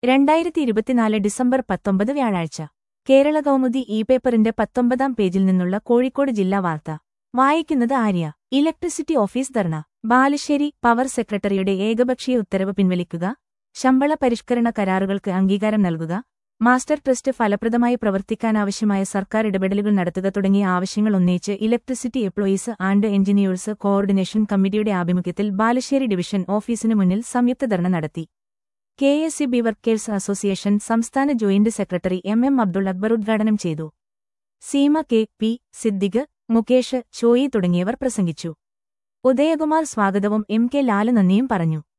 രണ്ടായിരത്തി ഇരുപത്തിനാല് ഡിസംബർ പത്തൊമ്പത് വ്യാഴാഴ്ച കേരള കൗമുദി ഇ പേപ്പറിന്റെ പത്തൊമ്പതാം പേജിൽ നിന്നുള്ള കോഴിക്കോട് ജില്ലാ വാർത്ത വായിക്കുന്നത് Arya electricity office dharna Balussery power സെക്രട്ടറിയുടെ ഏകപക്ഷീയ ഉത്തരവ് പിൻവലിക്കുക ശമ്പള പരിഷ്കരണ കരാറുകൾക്ക് അംഗീകാരം നൽകുക മാസ്റ്റർ ട്രസ്റ്റ് ഫലപ്രദമായി പ്രവർത്തിക്കാനാവശ്യമായ സർക്കാർ ഇടപെടലുകൾ നടത്തുക തുടങ്ങിയ ആവശ്യങ്ങൾ ഉന്നയിച്ച് electricity employees and engineers coordination കമ്മിറ്റിയുടെ ആഭിമുഖ്യത്തിൽ ബാലുശ്ശേരി ഡിവിഷൻ ഓഫീസിനു മുന്നിൽ സംയുക്ത ധർണ നടത്തി K S E B workers association സംസ്ഥാന joint secretary M M Abdul Akbar ഉദ്ഘാടനം ചെയ്തു സീമ കെ പി സിദ്ദിഖ് മുകേഷ് ചോയി തുടങ്ങിയവർ പ്രസംഗിച്ചു ഉദയകുമാർ സ്വാഗതവും എം കെ ലാല് നന്ദിയും പറഞ്ഞു